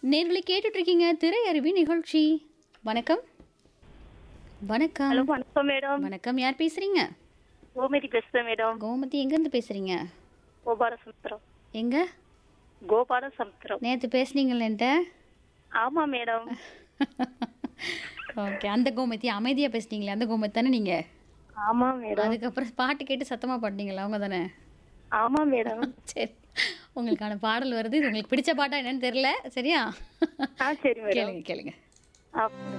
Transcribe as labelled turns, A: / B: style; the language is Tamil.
A: நேர்களை கேட்டுட்டு இருக்கீங்க திரையருவி நிகழ்ச்சி வணக்கம் வணக்கம்
B: ஹலோ வணக்கம் மேடம்
A: வணக்கம் யார் பேசுறீங்க
B: கோமதி பேசுறேன் மேடம்
A: கோமதி எங்கேருந்து பேசுறீங்க
B: கோபால சமுத்திரம்
A: எங்க
B: கோபால சமுத்திரம்
A: நேற்று பேசுனீங்கல்ல என்கிட்ட
B: ஆமா மேடம்
A: ஓகே அந்த கோமதி அமைதியாக பேசுனீங்களே அந்த கோமதி தானே நீங்கள்
B: ஆமா மேடம்
A: அதுக்கப்புறம் பாட்டு கேட்டு சத்தமாக பாடினீங்களா அவங்க தானே
B: ஆமா மேடம்
A: சரி உங்களுக்கான பாடல் வருது இது உங்களுக்கு பிடிச்ச பாட்டா என்னன்னு தெரியல சரியா
B: ஆ சரி மேடம்
A: கேளுங்க கேளுங்க
B: ஆ